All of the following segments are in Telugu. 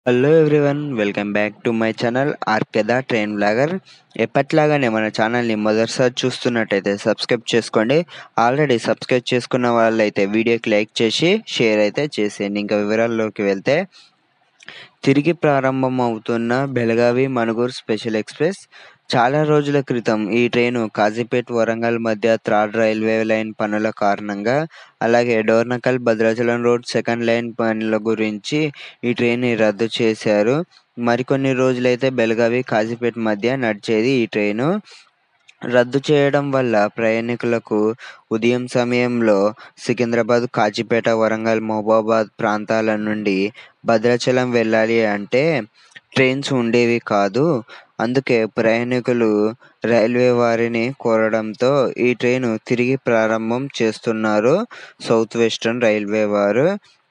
hello everyone welcome back to my channel ఆర్కెదా ట్రైన్ బ్లాగర్ ఎప్పట్లాగానే మన ఛానల్ని మొదటిసారి చూస్తున్నట్టయితే సబ్స్క్రైబ్ చేసుకోండి ఆల్రెడీ సబ్స్క్రైబ్ చేసుకున్న వాళ్ళైతే వీడియోకి లైక్ చేసి షేర్ అయితే చేసేయండి ఇంకా వివరాల్లోకి వెళ్తే తిరిగి ప్రారంభం అవుతున్న బెళగావి మణుగూరు స్పెషల్ ఎక్స్ప్రెస్ చాలా రోజుల క్రితం ఈ ట్రైను కాజీపేట్ వరంగల్ మధ్య థర్డ్ రైల్వే లైన్ పనుల కారణంగా అలాగే Dornakal Bhadrachalam road second line పనుల గురించి ఈ ట్రైన్ రద్దు చేశారు మరికొన్ని రోజులైతే బెళగావి కాజీపేట్ మధ్య నడిచేది ఈ ట్రైను రద్దు చేయడం వల్ల ప్రయాణికులకు ఉదయం సమయంలో సికింద్రాబాద్ కాజీపేట వరంగల్ మహబూబాబాద్ ప్రాంతాల నుండి భద్రాచలం వెళ్ళాలి అంటే ట్రైన్స్ ఉండేవి కాదు అందుకే ప్రయాణికులు రైల్వే వారిని కోరడంతో ఈ ట్రైన్ తిరిగి ప్రారంభం చేస్తున్నారు సౌత్ వెస్టర్న్ రైల్వే వారు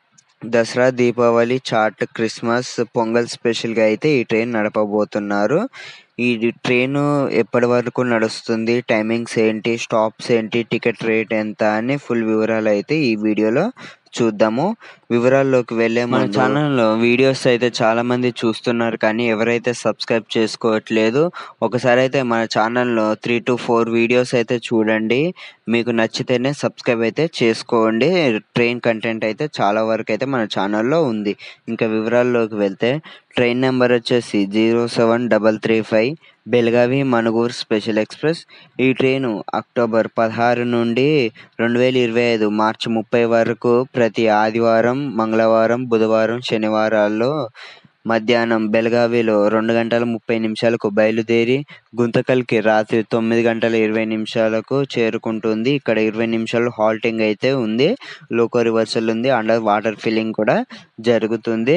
దసరా దీపావళి చాట్ క్రిస్మస్ పొంగల్ స్పెషల్గా అయితే ఈ ట్రైన్ నడపబోతున్నారు ఈ ట్రైన్ ఎప్పటి వరకు నడుస్తుంది టైమింగ్స్ ఏంటి స్టాప్స్ ఏంటి టికెట్ రేట్ ఎంత అని ఫుల్ వివరాలు అయితే ఈ వీడియోలో చూద్దాము వివరాల్లోకి వెళ్ళే మన ఛానల్లో వీడియోస్ అయితే చాలా మంది చూస్తున్నారు కానీ ఎవరైతే సబ్స్క్రైబ్ చేసుకోవట్లేదు ఒకసారి అయితే మన ఛానల్లో త్రీ టు ఫోర్ వీడియోస్ అయితే చూడండి మీకు నచ్చితేనే సబ్స్క్రైబ్ అయితే చేసుకోండి ట్రైన్ కంటెంట్ అయితే చాలా వరకు అయితే మన ఛానల్లో ఉంది ఇంకా వివరాల్లోకి వెళ్తే ట్రైన్ నెంబర్ వచ్చేసి zero seven double three five Belagavi Manuguru special express ఈ ట్రైను అక్టోబర్ పదహారు నుండి రెండు వేల ఇరవై ఐదు మార్చి ముప్పై వరకు ప్రతి ఆదివారం మంగళవారం బుధవారం శనివారాల్లో మధ్యాహ్నం బెళగావిలో రెండు గంటల ముప్పై నిమిషాలకు బయలుదేరి గుంతకల్కి రాత్రి తొమ్మిది గంటల ఇరవై నిమిషాలకు చేరుకుంటుంది ఇక్కడ ఇరవై నిమిషాలు హాల్టింగ్ అయితే ఉంది లోకో రివర్సల్ ఉంది అండర్ వాటర్ ఫిల్లింగ్ కూడా జరుగుతుంది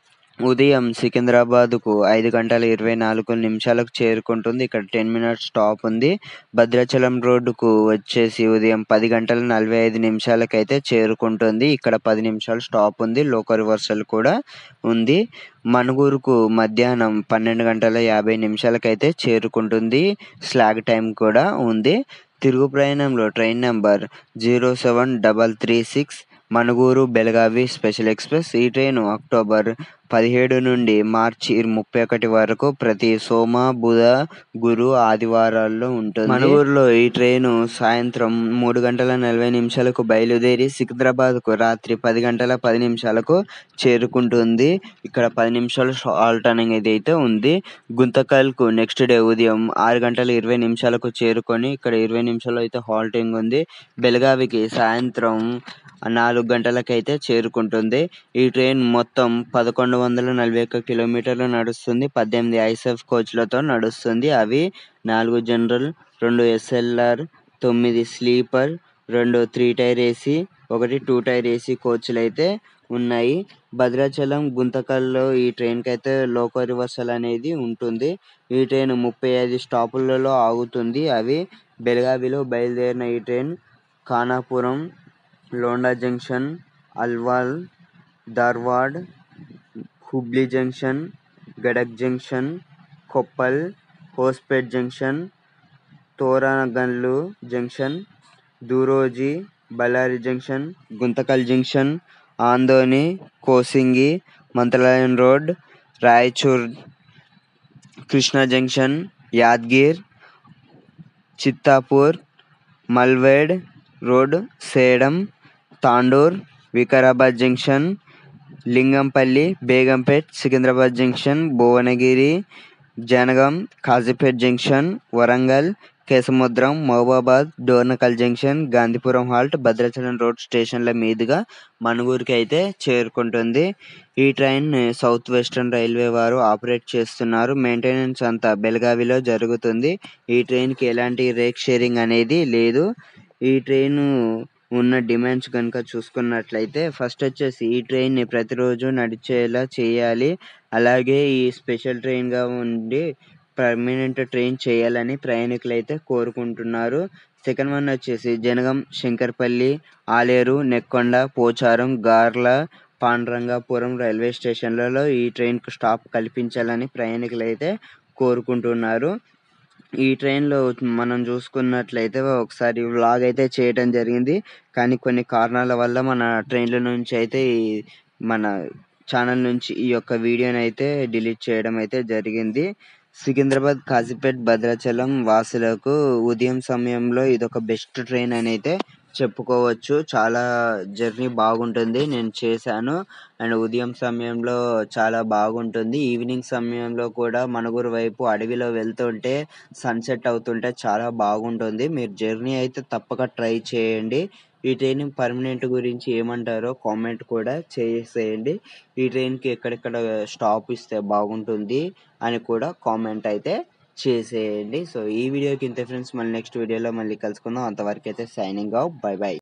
ఉదయం సికింద్రాబాద్కు ఐదు గంటల ఇరవై నాలుగు నిమిషాలకు చేరుకుంటుంది ఇక్కడ టెన్ మినిట్స్ స్టాప్ ఉంది భద్రాచలం రోడ్డుకు వచ్చేసి ఉదయం పది గంటల నలభై ఐదు నిమిషాలకైతే చేరుకుంటుంది ఇక్కడ పది నిమిషాలు స్టాప్ ఉంది లోకో రివర్సల్ కూడా ఉంది మణుగూరుకు మధ్యాహ్నం పన్నెండు గంటల యాభై నిమిషాలకైతే చేరుకుంటుంది స్లాగ్ టైం కూడా ఉంది తిరుగు ప్రయాణంలో train number zero seven double three six Manuguru Belagavi special express ఈ ట్రైన్ అక్టోబర్ పదిహేడు నుండి మార్చి ముప్పై ఒకటి వరకు ప్రతి సోమ బుధ గురు ఆదివారాల్లో ఉంటుంది మణుగూరులో ఈ ట్రైన్ సాయంత్రం మూడు గంటల నలభై నిమిషాలకు బయలుదేరి సికింద్రాబాద్కు రాత్రి పది గంటల పది నిమిషాలకు చేరుకుంటుంది ఇక్కడ పది నిమిషాలు హాల్ట్ అనేది అయితే ఉంది గుంతకల్కు నెక్స్ట్ డే ఉదయం ఆరు గంటల ఇరవై నిమిషాలకు చేరుకొని ఇక్కడ ఇరవై నిమిషాలు అయితే హాల్టింగ్ ఉంది బెళగావికి సాయంత్రం నాలుగు గంటలకైతే చేరుకుంటుంది ఈ ట్రైన్ మొత్తం పదకొండు వందల నలభై ఒక్క కిలోమీటర్లు నడుస్తుంది పద్దెనిమిది ఐసెఫ్ కోచ్లతో నడుస్తుంది అవి నాలుగు జనరల్ రెండు ఎస్ఎల్ఆర్ తొమ్మిది స్లీపర్ రెండు త్రీ టైర్ ఏసీ ఒకటి టూ టైర్ ఏసీ కోచ్లు అయితే ఉన్నాయి భద్రాచలం గుంతకల్లో ఈ ట్రైన్కి అయితే లోకో రివర్సల్ అనేది ఉంటుంది ఈ ట్రైన్ ముప్పై ఐదు స్టాపులలో ఆగుతుంది అవి బెళగావిలో బయలుదేరిన ఈ train Khanapuram Londa junction Alwal Dharwad Hubli junction Gadag junction Koppal Hospet junction Toranagallu junction Daroji Ballari junction Guntakal junction Adoni Kosigi Mantralayam road Raichur Krishna junction Yadgir Chittapur Malkhed road Sedam Tandur Vikarabad junction Lingampalli Begumpet Secunderabad junction Bhuvanagiri Janagam Kazipet junction Warangal Kesamudram Mahabubabad Dornakal junction Gandhipuram halt Bhadrachalam road స్టేషన్ల మీదుగా మణుగూరుకి అయితే చేరుకుంటుంది ఈ ట్రైన్ సౌత్ వెస్టర్న్ రైల్వే వారు ఆపరేట్ చేస్తున్నారు మెయింటెనెన్స్ అంతా బెళగావిలో జరుగుతుంది ఈ ట్రైన్కి ఎలాంటి రేక్ షేరింగ్ అనేది లేదు ఈ ట్రైన్ ఉన్న డిమాండ్స్ కనుక చూసుకున్నట్లయితే ఫస్ట్ వచ్చేసి ఈ ట్రైన్ని ప్రతిరోజు నడిచేలా చేయాలి అలాగే ఈ స్పెషల్ ట్రైన్గా ఉండి పర్మనెంట్ ట్రైన్ చేయాలని ప్రయాణికులు అయితే కోరుకుంటున్నారు సెకండ్ వన్ వచ్చేసి జనగం శంకర్పల్లి ఆలేరు నెక్కొండ పోచారం గార్ల పాండురంగాపురం రైల్వే స్టేషన్లలో ఈ ట్రైన్కు స్టాప్ కల్పించాలని ప్రయాణికులు అయితే కోరుకుంటున్నారు ఈ ట్రైన్లో మనం చూసుకున్నట్లయితే ఒకసారి వ్లాగ్ అయితే చేయడం జరిగింది కానీ కొన్ని కారణాల వల్ల మన ట్రైన్ల నుంచి అయితే ఈ మన ఛానల్ నుంచి ఈ యొక్క వీడియోని అయితే డిలీట్ చేయడం అయితే జరిగింది సికింద్రాబాద్ కాజీపేట్ భద్రాచలం వాసులకు ఉదయం సమయంలో ఇదొక బెస్ట్ ట్రైన్ అని అయితే చెప్పుకోవచ్చు చాలా జర్నీ బాగుంటుంది నేను చేశాను అండ్ ఉదయం సమయంలో చాలా బాగుంటుంది ఈవినింగ్ సమయంలో కూడా మణుగూరు వైపు అడవిలో వెళ్తుంటే సన్సెట్ అవుతుంటే చాలా బాగుంటుంది మీరు జర్నీ అయితే తప్పక ట్రై చేయండి ఈ ట్రైన్ పర్మనెంట్ గురించి ఏమంటారో కామెంట్ కూడా చేసేయండి ఈ ట్రైన్కి ఎక్కడెక్కడ స్టాప్ ఇస్తే బాగుంటుంది అని కూడా కామెంట్ అయితే చేసేయండి సో ఈ వీడియోకి ఇంతే ఫ్రెండ్స్ మళ్ళీ నెక్స్ట్ వీడియోలో మళ్ళీ కలుసుకుందాం అంతవరకు అయితే సైనింగ్ ఆఫ్ బై బై